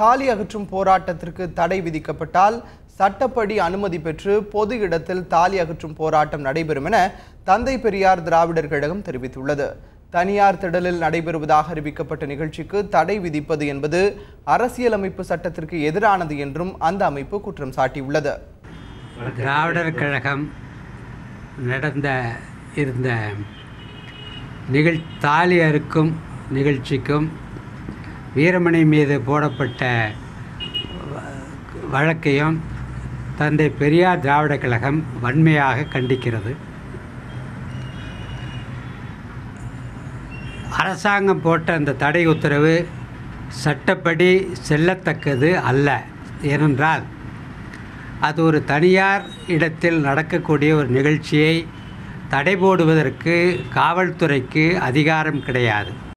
தாலி அகற்றும் போராட்டத்திற்கு தடை விதிக்கப்பட்டால் சட்டப்படி அனுமதி பெற்று பொது இடத்தில் தாலி அகற்றும் போராட்டம் நடைபெறும் என தந்தை பெரியார் திராவிடர் கழகம் தெரிவித்துள்ளது தனியார் திடலில் நடைபெறுவதாக அறிவிக்கப்பட்ட நிகழ்ச்சிக்கு தடை விதிப்பது என்பது அரசியலமைப்பு சட்டத்திற்கு எதிரானது என்றும் அந்த அமைப்பு குற்றம் சாட்டியுள்ளது திராவிடர் கழகம் நடந்த இருந்த நிகழ் தாலி அறுக்கும் நிகழ்ச்சிக்கும் வீரமணி மீது போடப்பட்ட வ- வழக்கையும் தந்தை பெரியார் திராவிட கழகம் வன்மையாக கண்டிக்கிறது அரசாங்கம் போட்ட அந்த தடை உத்தரவு சட்டப்படி செல்லத்தக்கது அல்ல ஏனென்றால் அது ஒரு தனியார் இடத்தில் நடக்கக்கூடிய ஒரு நிகழ்ச்சியை தடை போடுவதற்கு காவல்துறைக்கு அதிகாரம் கிடையாது